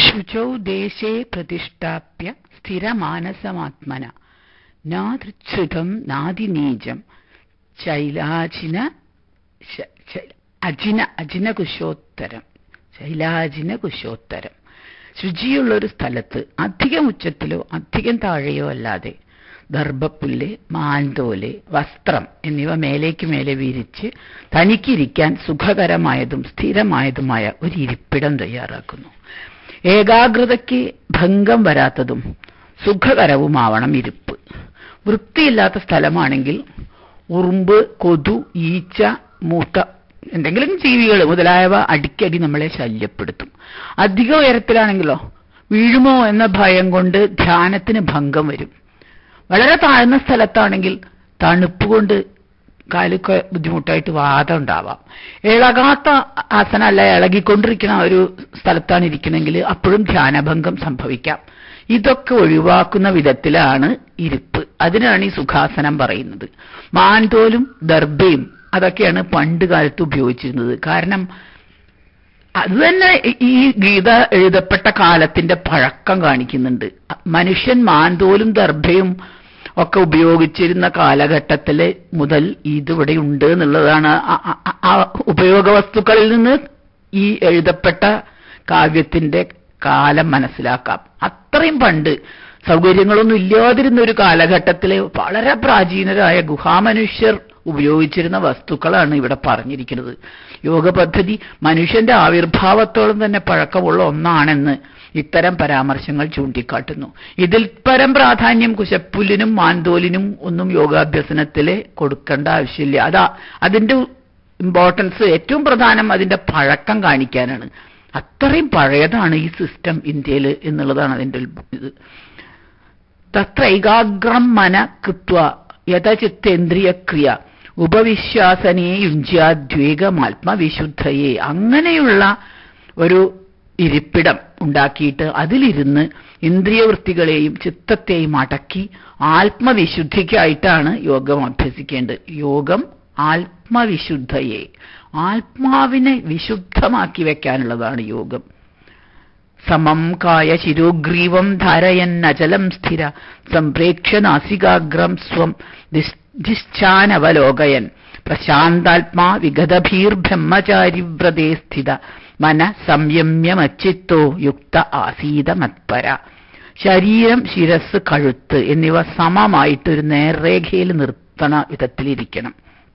ശുചൗ ദേശേ പ്രതിഷ്ഠാപ്യ സ്ഥിരമാനസമാത്മന നാതൃച്ഛുതം നാദിനീജം ശൈലാജിന ശ- ശ- അജിന അജിന കുശോത്തരം ശൈലാജിന കുശോത്തരം ശുചിയുള്ള ഒരു സ്ഥലത്ത് അധികം ഉച്ചത്തിലോ അധികം താഴെയോ അല്ലാതെ ദർഭപ്പുല്ല് മാന്തോല് വസ്ത്രം എന്നിവ മേലേക്ക് മേലെ വിരിച്ച് തനിക്കിരിക്കാൻ സുഖകരമായതും സ്ഥിരമായതുമായ ഒരു ഇരിപ്പിടം തയ്യാറാക്കുന്നു ഏകാഗ്രതയ്ക്ക് ഭംഗം വരാത്തതും സുഖകരവുമാവണം ഇരിപ്പ് വൃത്തിയില്ലാത്ത സ്ഥലമാണെങ്കിൽ ഉറുമ്പ് കൊതു ഈച്ച മൂട്ട എന്തെങ്കിലും ജീവികൾ മുതലായവ അടിക്കടി നമ്മളെ ശല്യപ്പെടുത്തും അധിക ഉയരത്തിലാണെങ്കിലോ വീഴുമോ എന്ന ഭയം കൊണ്ട് ധ്യാനത്തിന് ഭംഗം വരും വളരെ താഴ്ന്ന സ്ഥലത്താണെങ്കിൽ തണുപ്പ് കൊണ്ട് കാലൊക്കെ ബുദ്ധിമുട്ടായിട്ട് വാദം ഉണ്ടാവാം ഇളകാത്ത ആസന അല്ല ഇളകിക്കൊണ്ടിരിക്കുന്ന ഒരു സ്ഥലത്താണ് ഇരിക്കണമെങ്കിൽ അപ്പോഴും ധ്യാനഭംഗം സംഭവിക്കാം ഇതൊക്കെ ഒഴിവാക്കുന്ന വിധത്തിലാണ് ഇരിപ്പ് അതിനാണ് ഈ സുഖാസനം പറയുന്നത് മാൻതോലും ദർഭയും അതൊക്കെയാണ് പണ്ട് കാലത്ത് ഉപയോഗിച്ചിരുന്നത് കാരണം അത് തന്നെ ഈ ഗീത എഴുതപ്പെട്ട കാലത്തിന്റെ പഴക്കം കാണിക്കുന്നുണ്ട് മനുഷ്യൻ മാന്തോലും ദർഭയും ഒക്കെ ഉപയോഗിച്ചിരുന്ന കാലഘട്ടത്തില് മുതൽ ഇതിവിടെ ഉണ്ട് എന്നുള്ളതാണ് ആ- ആ- ആ ഉപയോഗ വസ്തുക്കളിൽ നിന്ന് ഈ എഴുതപ്പെട്ട കാവ്യത്തിന്റെ കാലം മനസ്സിലാക്കാം അത്രയും പണ്ട് സൗകര്യങ്ങളൊന്നും ഇല്ലാതിരുന്ന ഒരു കാലഘട്ടത്തിലെ വളരെ പ്രാചീനരായ ഗുഹാമനുഷ്യർ ഉപയോഗിച്ചിരുന്ന വസ്തുക്കളാണ് ഇവിടെ പറഞ്ഞിരിക്കുന്നത് യോഗ പദ്ധതി മനുഷ്യന്റെ ആവിർഭാവത്തോളം തന്നെ പഴക്കമുള്ള ഒന്നാണെന്ന് ഇത്തരം പരാമർശങ്ങൾ ചൂണ്ടിക്കാട്ടുന്നു ഇതിൽ പരം പ്രാധാന്യം കുശപ്പുല്ലിനും മാന്തോലിനും ഒന്നും യോഗാഭ്യസനത്തില് കൊടുക്കേണ്ട ആവശ്യമില്ല അതാ അതിന്റെ ഇമ്പോർട്ടൻസ് ഏറ്റവും പ്രധാനം അതിന്റെ പഴക്കം കാണിക്കാനാണ് അത്രയും പഴയതാണ് ഈ സിസ്റ്റം ഇന്ത്യയിൽ എന്നുള്ളതാണ് അതിന്റെ ഒരു ഇത് തത്രൈകാഗ്രം മന കൃത്വ യഥചിത്തേന്ദ്രിയക്രിയ ഉപവിശ്വാസനേ യുഞ്ജ്യാദ്വേഗമാത്മവിശുദ്ധയെ അങ്ങനെയുള്ള ഒരു ഇരിപ്പിടം ഉണ്ടാക്കിയിട്ട് അതിലിരുന്ന് ഇന്ദ്രിയവൃത്തികളെയും ചിത്തത്തെയും അടക്കി ആത്മവിശുദ്ധിക്കായിട്ടാണ് യോഗം അഭ്യസിക്കേണ്ടത് യോഗം ആത്മവിശുദ്ധയെ ആത്മാവിനെ വിശുദ്ധമാക്കി വെക്കാനുള്ളതാണ് യോഗം സമം കായ ശിരോഗ്രീവം ധാരയന്നചലം സ്ഥിര സംപ്രേക്ഷ്യ നാസികാഗ്രം സ്വം ധിശ്ചാനവലോകയൻ പ്രശാന്താത്മാ വിഗതഭീർബ്രഹ്മചാരിവ്രതേ സ്ഥിത മന സംയമ്യമച്ചിത്തോ യുക്ത ആസീത മത്പര ശരീരം ശിരസ് കഴുത്ത് എന്നിവ സമമായിട്ട് ഒരു നേർരേഖയിൽ നിർത്തണ വിധത്തിലിരിക്കണം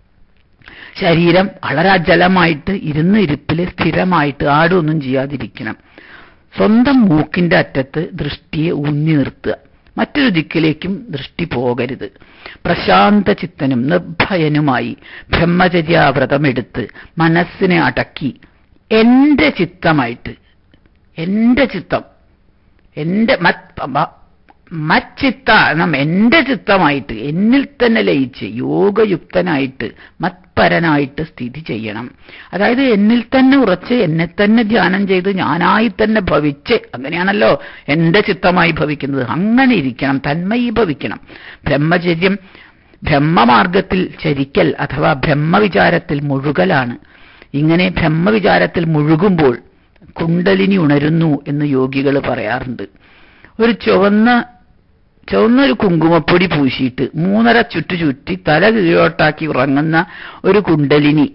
ശരീരം വളരെ അജലമായിട്ട് ഇരുന്ന് ഇരിപ്പിൽ സ്ഥിരമായിട്ട് ആടൊന്നും ചെയ്യാതിരിക്കണം സ്വന്തം മൂക്കിന്റെ അറ്റത്ത് ദൃഷ്ടിയെ ഊന്നി നിർത്തുക മറ്റൊരു ദിക്കിലേക്കും ദൃഷ്ടി പോകരുത് പ്രശാന്ത ചിത്തനും നിർഭയനുമായി ബ്രഹ്മചര്യാവ്രതമെടുത്ത് മനസ്സിനെ അടക്കി എന്റെ ചിത്തമായിട്ട് എന്റെ ചിത്തം എന്റെ മത് മ- മച്ചിത്ത എന്ന എന്റെ ചിത്തമായിട്ട് എന്നിൽ തന്നെ ലയിച്ച് യോഗയുക്തനായിട്ട് മത്പരനായിട്ട് സ്ഥിതി ചെയ്യണം അതായത് എന്നിൽ തന്നെ ഉറച്ച് എന്നെ തന്നെ ധ്യാനം ചെയ്ത് ഞാനായി തന്നെ ഭവിച്ച് അങ്ങനെയാണല്ലോ എന്റെ ചിത്തമായി ഭവിക്കുന്നത് അങ്ങനെ ഇരിക്കണം തന്മയി ഭവിക്കണം ബ്രഹ്മചര്യം ബ്രഹ്മമാർഗത്തിൽ ചരിക്കൽ അഥവാ ബ്രഹ്മവിചാരത്തിൽ മുഴുകലാണ് ഇങ്ങനെ ബ്രഹ്മവിചാരത്തിൽ മുഴുകുമ്പോൾ കുണ്ടലിനി ഉണരുന്നു എന്ന് യോഗികൾ പറയാറുണ്ട് ഒരു ചുവന്ന ചുവന്നൊരു കുങ്കുമപ്പൊടി പൂശിയിട്ട് മൂന്നര ചുറ്റു ചുറ്റി തല കീഴോട്ടാക്കി ഉറങ്ങുന്ന ഒരു കുണ്ടലിനി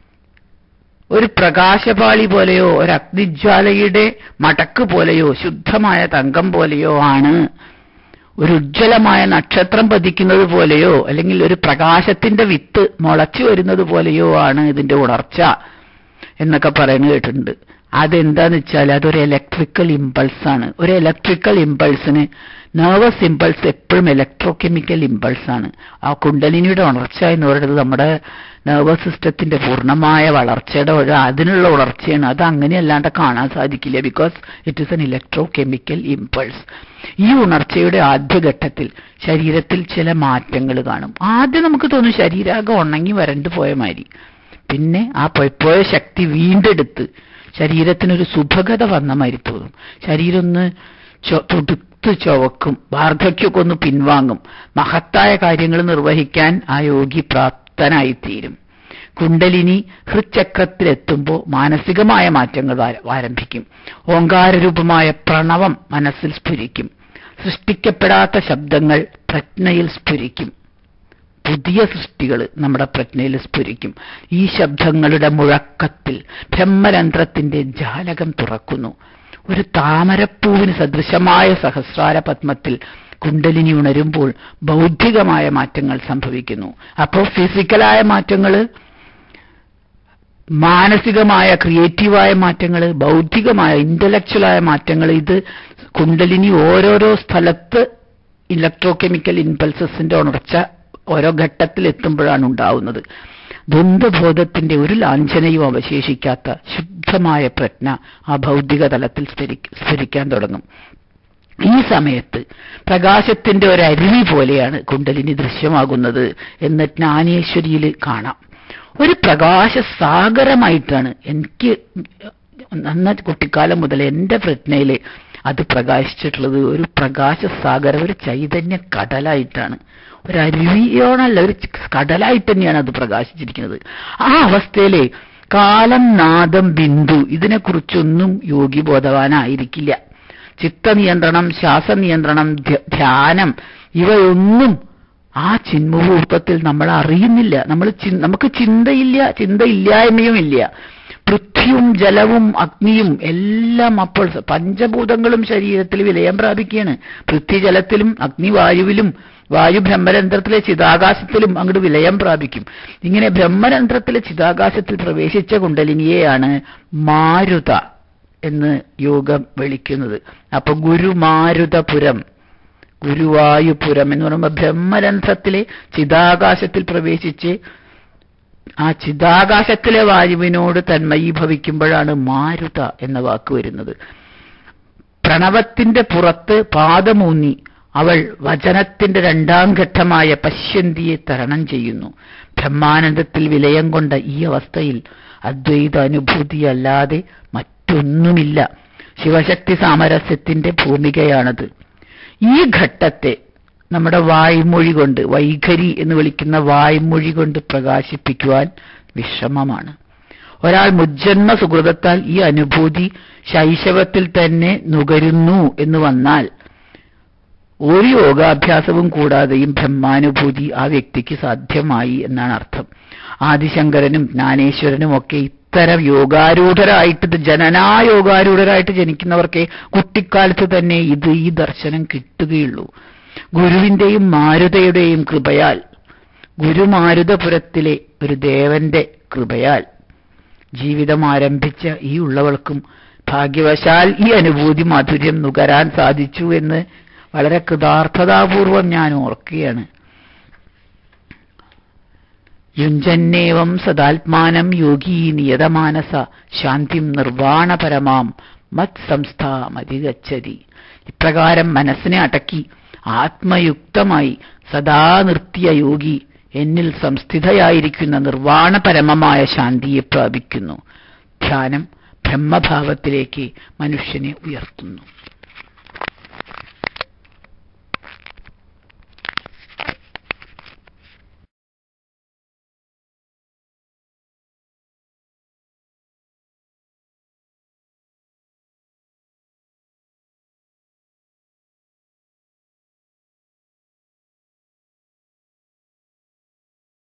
ഒരു പ്രകാശപാളി പോലെയോ ഒരു അഗ്നിജ്വാലയുടെ മടക്ക് പോലെയോ ശുദ്ധമായ തങ്കം പോലെയോ ആണ് ഒരു ഉജ്ജ്വലമായ നക്ഷത്രം പതിക്കുന്നത് പോലെയോ അല്ലെങ്കിൽ ഒരു പ്രകാശത്തിന്റെ വിത്ത് മുളച്ചു വരുന്നത് പോലെയോ ആണ് ഇതിന്റെ ഉണർച്ച എന്നൊക്കെ പറയുന്നത് കേട്ടിട്ടുണ്ട് അതെന്താന്ന് വെച്ചാൽ അതൊരു ഇലക്ട്രിക്കൽ ഇമ്പൾസ് ആണ് ഒരു ഇലക്ട്രിക്കൽ ഇമ്പൾസിന് നെർവസ് ഇമ്പൾസ് എപ്പോഴും ഇലക്ട്രോ കെമിക്കൽ ഇമ്പൾസ് ആണ് ആ കുണ്ടലിനിയുടെ ഉണർച്ച എന്ന് പറയുന്നത് നമ്മുടെ നെർവസ് സിസ്റ്റത്തിന്റെ പൂർണ്ണമായ വളർച്ചയുടെ ഒരു അതിനുള്ള ഉണർച്ചയാണ് അത് അങ്ങനെയല്ലാണ്ട് കാണാൻ സാധിക്കില്ല because it is an electrochemical impulse ഈ ഉണർച്ചയുടെ ആദ്യഘട്ടത്തിൽ ശരീരത്തിൽ ചില മാറ്റങ്ങൾ കാണും ആദ്യം നമുക്ക് തോന്നും ശരീരാകം ഉണങ്ങി വരണ്ടു പോയ മാതിരി പിന്നെ ആ പോയ ശക്തി വീണ്ടെടുത്ത് ശരീരത്തിനൊരു സുഭഗത വന്ന മാതിരി തോന്നും ശരീരം ഒന്ന് ചൊ- തുടുത്ത് ചുവക്കും വാർദ്ധക്യമൊക്കെ ഒന്ന് പിൻവാങ്ങും മഹത്തായ കാര്യങ്ങൾ നിർവഹിക്കാൻ ആ യോഗി പ്രാപ്തനായിത്തീരും കുണ്ടലിനി ഹൃച്ചക്രത്തിലെത്തുമ്പോൾ മാനസികമായ മാറ്റങ്ങൾ ആര- ആരംഭിക്കും ഓങ്കാരരൂപമായ പ്രണവം മനസ്സിൽ സ്ഫുരിക്കും സൃഷ്ടിക്കപ്പെടാത്ത ശബ്ദങ്ങൾ പ്രജ്ഞയിൽ സ്ഫുരിക്കും പുതിയ സൃഷ്ടികൾ നമ്മുടെ പ്രജ്ഞയിൽ സ്ഫുരിക്കും ഈ ശബ്ദങ്ങളുടെ മുഴക്കത്തിൽ ബ്രഹ്മരന്ധ്രത്തിന്റെ ജാലകം തുറക്കുന്നു ഒരു താമരപ്പൂവിന് സദൃശമായ സഹസ്രാര പത്മത്തിൽ കുണ്ടലിനി ഉണരുമ്പോൾ ബൗദ്ധികമായ മാറ്റങ്ങൾ സംഭവിക്കുന്നു അപ്പോൾ ഫിസിക്കലായ മാറ്റങ്ങൾ മാനസികമായ ക്രിയേറ്റീവായ മാറ്റങ്ങൾ ബൗദ്ധികമായ ഇന്റലക്ച്വലായ മാറ്റങ്ങൾ ഇത് കുണ്ടലിനി ഓരോരോ സ്ഥലത്ത് ഇലക്ട്രോ കെമിക്കൽ ഇൻപൾസസിന്റെ ഉണർച്ച ഓരോ ഘട്ടത്തിൽ എത്തുമ്പോഴാണ് ഉണ്ടാവുന്നത് ദ്വന്ദ്ബോധത്തിന്റെ ഒരു ലാഞ്ചനയും അവശേഷിക്കാത്ത ശുദ്ധമായ പ്രജ്ഞ ആ ഭൗതിക തലത്തിൽ സ്ഫുരി- സ്ഫുരിക്കാൻ തുടങ്ങും ഈ സമയത്ത് പ്രകാശത്തിന്റെ ഒരു അരുവി പോലെയാണ് കുണ്ടലിനി ദൃശ്യമാകുന്നത് എന്ന് ജ്ഞാനേശ്വരിയിൽ കാണാം ഒരു പ്രകാശ സാഗരമായിട്ടാണ് എനിക്ക് നന്ന കുട്ടിക്കാലം മുതൽ എന്റെ പ്രജ്ഞയില് അത് പ്രകാശിച്ചിട്ടുള്ളത് ഒരു പ്രകാശ സാഗരം ഒരു ചൈതന്യ കടലായിട്ടാണ് ഒരു അരുവിയോണല്ല ഒരു കടലായിട്ട് തന്നെയാണ് അത് പ്രകാശിച്ചിരിക്കുന്നത് ആ അവസ്ഥയിലെ കാലം നാദം ബിന്ദു ഇതിനെക്കുറിച്ചൊന്നും യോഗി ബോധവാനായിരിക്കില്ല ചിത്തനിയന്ത്രണം ശ്വാസനിയന്ത്രണം ധ്യ- ധ്യാനം ഇവയൊന്നും ആ ചിന്മുഹൂർത്തത്തിൽ നമ്മൾ അറിയുന്നില്ല നമ്മൾ ചി- നമുക്ക് ചിന്തയില്ല ചിന്തയില്ലായ്മയും ഇല്ല പൃഥ്വിയും ജലവും അഗ്നിയും എല്ലാം അപ്പോൾ സ- പഞ്ചഭൂതങ്ങളും ശരീരത്തിൽ വിലയം പ്രാപിക്കുകയാണ് പൃഥ്വി ജലത്തിലും അഗ്നി വായുവിലും വായു ബ്രഹ്മരന്ധ്രത്തിലെ ചിതാകാശത്തിലും അങ്ങോട്ട് വിലയം പ്രാപിക്കും ഇങ്ങനെ ബ്രഹ്മരന്ധ്രത്തിലെ ചിതാകാശത്തിൽ പ്രവേശിച്ച കുണ്ടലിനിയെയാണ് മാരുത എന്ന് യോഗം വിളിക്കുന്നത് അപ്പൊ ഗുരുമാരുതപുരം ഗുരുവായുപുരം എന്ന് പറയുമ്പോൾ ബ്രഹ്മരന്ധ്രത്തിലെ ചിതാകാശത്തിൽ പ്രവേശിച്ച് ആ ചിതാകാശത്തിലെ വായുവിനോട് തന്മയീഭവിക്കുമ്പോഴാണ് മാരുത എന്ന വാക്ക് വരുന്നത് പ്രണവത്തിന്റെ പുറത്ത് പാദമൂന്നി അവൾ വചനത്തിന്റെ രണ്ടാം ഘട്ടമായ പശ്യന്തിയെ തരണം ചെയ്യുന്നു ബ്രഹ്മാനന്ദത്തിൽ വിലയം കൊണ്ട ഈ അവസ്ഥയിൽ അദ്വൈത അനുഭൂതിയല്ലാതെ മറ്റൊന്നുമില്ല ശിവശക്തി സാമരസ്യത്തിന്റെ ഭൂമികയാണത് ഈ ഘട്ടത്തെ നമ്മുടെ വായ്മൊഴി കൊണ്ട് വൈഖരി എന്ന് വിളിക്കുന്ന വായ്മൊഴി കൊണ്ട് പ്രകാശിപ്പിക്കുവാൻ വിഷമമാണ് ഒരാൾ മുജ്ജന്മ സുഹൃതത്താൽ ഈ അനുഭൂതി ശൈശവത്തിൽ തന്നെ നുകരുന്നു എന്ന് വന്നാൽ ഒരു യോഗാഭ്യാസവും കൂടാതെയും ബ്രഹ്മാനുഭൂതി ആ വ്യക്തിക്ക് സാധ്യമായി എന്നാണ് അർത്ഥം ആദിശങ്കരനും ജ്ഞാനേശ്വരനും ഒക്കെ ഇത്തരം യോഗാരൂഢരായിട്ട് ജനനാ യോഗാരൂഢരായിട്ട് ജനിക്കുന്നവർക്ക് കുട്ടിക്കാലത്ത് തന്നെ ഇത് ഈ ദർശനം കിട്ടുകയുള്ളൂ ഗുരുവിന്റെയും മാരുതയുടെയും കൃപയാൽ ഗുരുമാരുതപുരത്തിലെ ഒരു ദേവന്റെ കൃപയാൽ ജീവിതം ആരംഭിച്ച ഈ ഉള്ളവൾക്കും ഭാഗ്യവശാൽ ഈ അനുഭൂതി മാധുര്യം നുകരാൻ സാധിച്ചു എന്ന് വളരെ കൃതാർത്ഥതാപൂർവം ഞാൻ ഓർക്കുകയാണ് യുഞ്ജന്നേവം സദാത്മാനം യോഗീ നിയതമാനസ ശാന്തിം നിർവാണപരമാം മത് സംസ്ഥാമതിഗച്ഛതി ഇപ്രകാരം മനസ്സിനെ അടക്കി ആത്മയുക്തമായി സദാ നിർത്തിയ യോഗി എന്നിൽ സംസ്ഥിതയായിരിക്കുന്ന നിർവാണപരമമായ ശാന്തിയെ പ്രാപിക്കുന്നു ധ്യാനം ബ്രഹ്മഭാവത്തിലേക്ക് മനുഷ്യനെ ഉയർത്തുന്നു